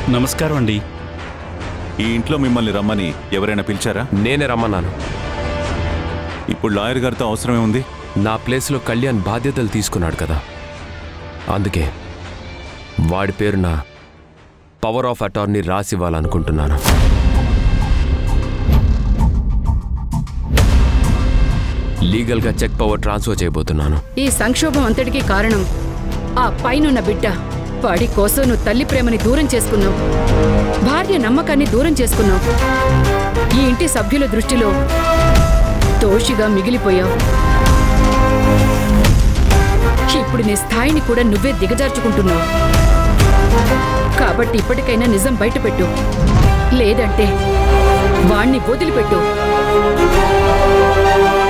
నమస్కారం అండి ఈ ఇంట్లో మిమ్మల్ని రమ్మని ఎవరైనా పిలిచారా నేనే రమ్మన్నాను ఇప్పుడు లాయర్ గారితో అవసరమే ఉంది నా ప్లేస్లో కళ్యాణ్ బాధ్యతలు తీసుకున్నాడు కదా అందుకే వాడి పేరున పవర్ ఆఫ్ అటార్నీ రాసివ్వాలనుకుంటున్నాను లీగల్గా చెక్ పవర్ ట్రాన్స్ఫర్ చేయబోతున్నాను ఈ సంక్షోభం అంతటికీ కారణం ఆ పైనున్న బిడ్డ వాడి కోసం నువ్వు తల్లి ప్రేమని దూరం చేసుకున్నావు భార్య నమ్మకాన్ని దూరం చేసుకున్నావు ఈ ఇంటి సభ్యుల దృష్టిలో దోషిగా మిగిలిపోయావు ఇప్పుడు నీ స్థాయిని కూడా నువ్వే దిగజార్చుకుంటున్నావు కాబట్టి ఇప్పటికైనా నిజం బయటపెట్టు లేదంటే వాణ్ణి వదిలిపెట్టు